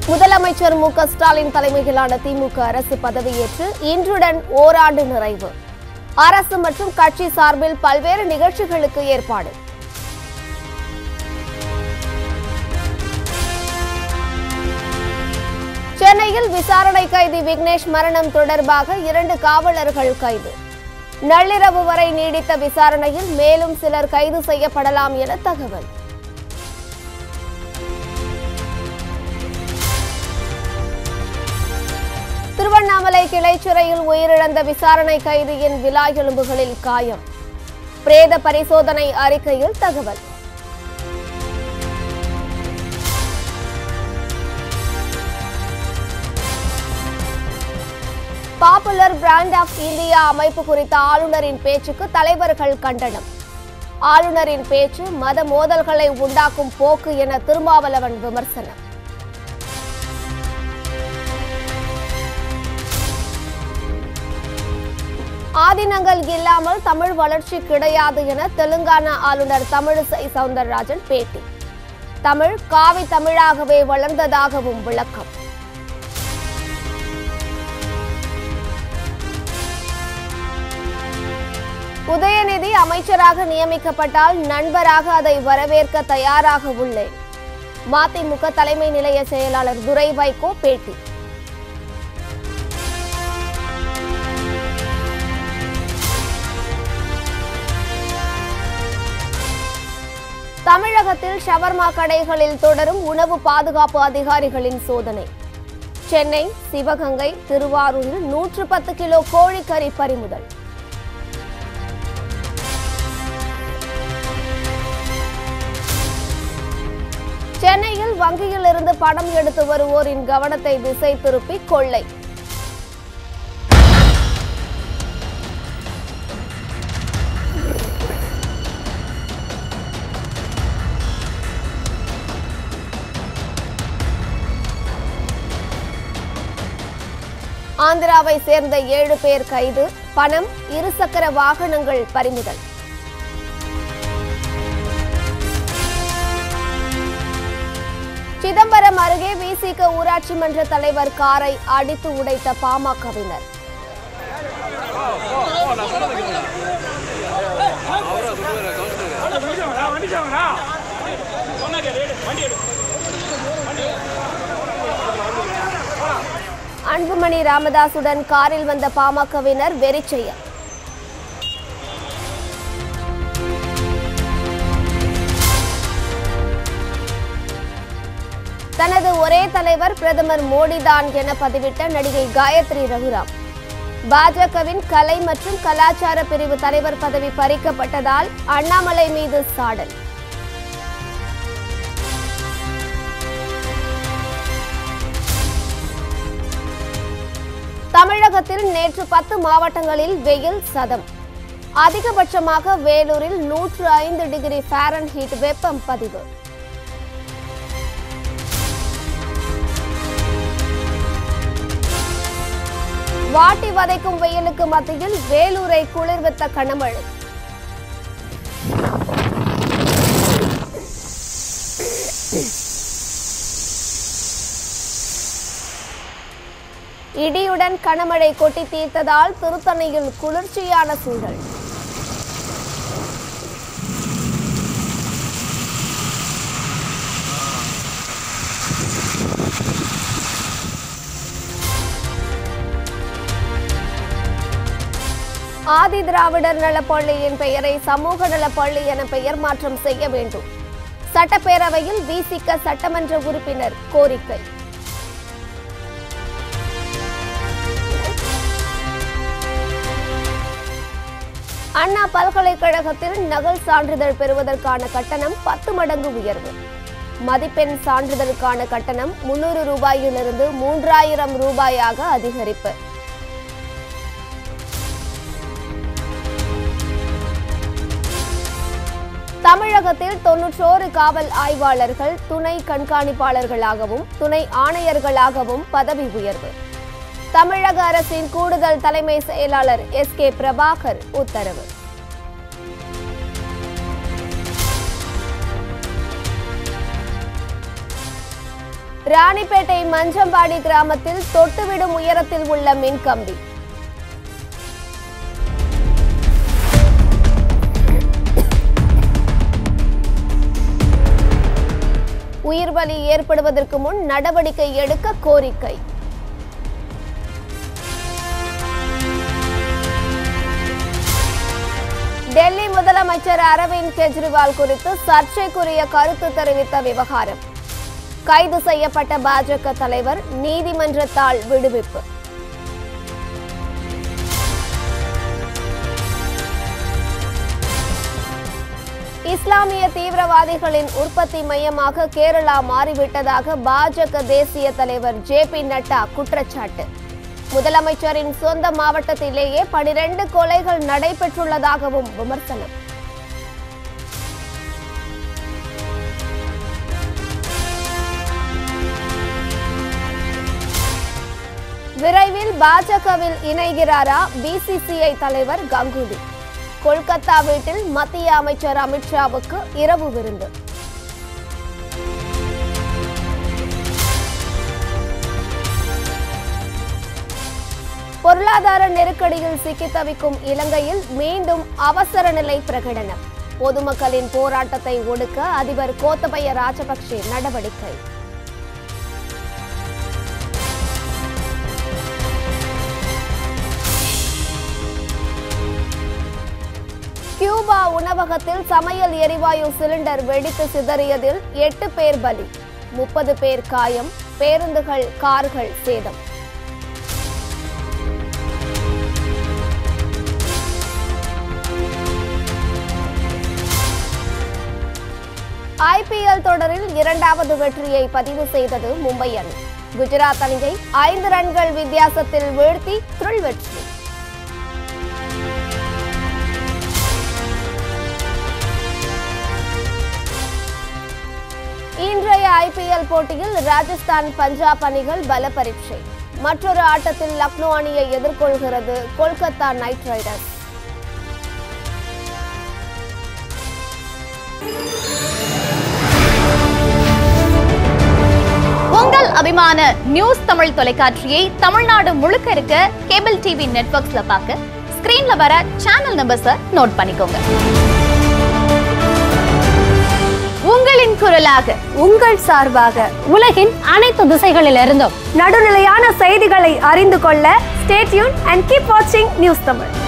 முதலமைச்சர் மு க ஸ்டாலின் தலைமையிலான திமுக அரசு பதவியேற்று இன்றுடன் ஓராண்டு நிறைவு அரசு மற்றும் கட்சி சார்பில் பல்வேறு நிகழ்ச்சிகளுக்கு ஏற்பாடு சென்னையில் விசாரணை கைதி விக்னேஷ் மரணம் தொடர்பாக இரண்டு காவலர்கள் கைது நள்ளிரவு வரை நீடித்த விசாரணையில் மேலும் சிலர் கைது செய்யப்படலாம் என தகவல் திருவண்ணாமலை கிளைச்சிறையில் உயிரிழந்த விசாரணை கைதியின் விலா எலும்புகளில் காயம் பிரேத பரிசோதனை அறிக்கையில் தகவல் பாப்புலர் பிராண்ட் ஆஃப் இந்தியா அமைப்பு குறித்த ஆளுநரின் பேச்சுக்கு தலைவர்கள் கண்டனம் ஆளுநரின் பேச்சு மத மோதல்களை உண்டாக்கும் போக்கு என திருமாவளவன் விமர்சனம் ஆதினங்கள் இல்லாமல் தமிழ் வளர்ச்சி கிடையாது என தெலுங்கானா ஆளுநர் தமிழிசை சவுந்தரராஜன் பேட்டி தமிழ் காவி தமிழாகவே வளர்ந்ததாகவும் விளக்கம் உதயநிதி அமைச்சராக நியமிக்கப்பட்டால் நண்பராக அதை வரவேற்க தயாராக உள்ளேன் மதிமுக தலைமை நிலைய செயலாளர் துரை வைகோ பேட்டி தமிழகத்தில் ஷவர்மா கடைகளில் தொடரும் உணவு பாதுகாப்பு அதிகாரிகளின் சோதனை சென்னை சிவகங்கை திருவாரூரில் நூற்று பத்து கிலோ கோழிக்கறி பறிமுதல் சென்னையில் வங்கியில் இருந்து பணம் எடுத்து வருவோரின் கவனத்தை திசை திருப்பி கொள்ளை ஆந்திராவை சேர்ந்த ஏழு பேர் கைது பணம் இருசக்கர வாகனங்கள் பறிமுதல் சிதம்பரம் அருகே விசிக ஊராட்சி மன்ற தலைவர் காரை அடித்து உடைத்த பாமகவினர் அன்புமணி ராமதாசுடன் காரில் வந்த பாமகவினர் வெறிச்செயல் தனது ஒரே தலைவர் பிரதமர் மோடிதான் என பதிவிட்ட நடிகை காயத்ரி ரகுராம் பாஜகவின் கலை மற்றும் கலாச்சார பிரிவு தலைவர் பதவி பறிக்கப்பட்டதால் அண்ணாமலை மீது சாடல் தமிழகத்தில் நேற்று பத்து மாவட்டங்களில் வெயில் சதம் அதிகபட்சமாக வேலூரில் நூற்று ஐந்து டிகிரி ஃபாரன்ஹீட் வெப்பம் பதிவு வாட்டி வதைக்கும் வெயிலுக்கு மத்தியில் வேலூரை குளிர்வித்த கனமழை இடியுடன் கனமழை கொட்டி தீர்த்ததால் திருத்தணியில் குளிர்ச்சியான சூழல் ஆதி திராவிடர் நலப்பள்ளியின் பெயரை சமூக நலப்பள்ளி என பெயர் மாற்றம் செய்ய வேண்டும் சட்டப்பேரவையில் விசிக சட்டமன்ற உறுப்பினர் கோரிக்கை அண்ணா பல்கலைக்கழகத்தில் நகல் சான்றிதழ் பெறுவதற்கான கட்டணம் பத்து மடங்கு உயர்வு மதிப்பெண் சான்றிதழுக்கான கட்டணம் முன்னூறு ரூபாயிலிருந்து மூன்றாயிரம் ரூபாயாக அதிகரிப்பு தமிழகத்தில் தொன்னூற்றோரு காவல் ஆய்வாளர்கள் துணை கண்காணிப்பாளர்களாகவும் துணை ஆணையர்களாகவும் பதவி உயர்வு தமிழக அரசின் கூடுதல் தலைமை செயலாளர் எஸ் கே பிரபாகர் உத்தரவு ராணிப்பேட்டை மஞ்சம்பாடி கிராமத்தில் தொட்டுவிடும் உயரத்தில் உள்ள மின்கம்பி உயிர் பலி ஏற்படுவதற்கு முன் நடவடிக்கை எடுக்க கோரிக்கை டெல்லி முதலமைச்சர் அரவிந்த் கெஜ்ரிவால் குறித்து சர்ச்சைக்குரிய கருத்து தெரிவித்த விவகாரம் கைது செய்யப்பட்ட பாஜக தலைவர் நீதிமன்றத்தால் விடுவிப்பு இஸ்லாமிய தீவிரவாதிகளின் உற்பத்தி மையமாக கேரளா மாறிவிட்டதாக பாஜக தேசிய தலைவர் ஜே பி நட்டா குற்றச்சாட்டு முதலமைச்சரின் சொந்த மாவட்டத்திலேயே பனிரெண்டு கொலைகள் நடைபெற்றுள்ளதாகவும் விமர்சனம் விரைவில் பாஜகவில் இணைகிறாரா பிசிசிஐ தலைவர் கங்குலி கொல்கத்தா வீட்டில் மத்திய அமைச்சர் அமித்ஷாவுக்கு இரவு விருந்து பொருளாதார நெருக்கடியில் சிக்கி தவிக்கும் இலங்கையில் மீண்டும் அவசர நிலை பிரகடனம் பொதுமக்களின் போராட்டத்தை ஒடுக்க அதிபர் கோத்தபய ராஜபக்சே நடவடிக்கை கியூபா உணவகத்தில் சமையல் எரிவாயு சிலிண்டர் வெடித்து சிதறியதில் எட்டு பேர் பலி முப்பது பேர் காயம் பேருந்துகள் கார்கள் சேதம் ஐபிஎல் தொடரில் இரண்டாவது வெற்றியை பதிவு செய்தது மும்பை அணி குஜராத் அணியை ஐந்து ரன்கள் வித்தியாசத்தில் வீழ்த்தி த்ரில் வெற்றி இன்றைய ஐபிஎல் போட்டியில் ராஜஸ்தான் பஞ்சாப் அணிகள் பல பரீட்சை மற்றொரு ஆட்டத்தில் லக்னோ அணியை எதிர்கொள்கிறது கொல்கத்தா நைட் ரைடர்ஸ் உங்கள் அபிமான நியூஸ் தமிழ் தொலைக்காட்சியை தமிழ்நாடு முழுக்க இருக்க கேபிள் டிவி நெட்வொர்க்ஸ்ல பார்க்க ஸ்கிரீன்ல வர சேனல் நம்பர்ஸை நோட் பண்ணிக்கோங்க உங்களின் குரலாக உங்கள் சார்பாக உலகின் அனைத்து திசைகளிலிருந்தும் நடுநிலையான செய்திகளை அறிந்து கொள்ள ஸ்டேட்யூன் அண்ட் கீப் வாட்சிங் நியூஸ் தமிழ்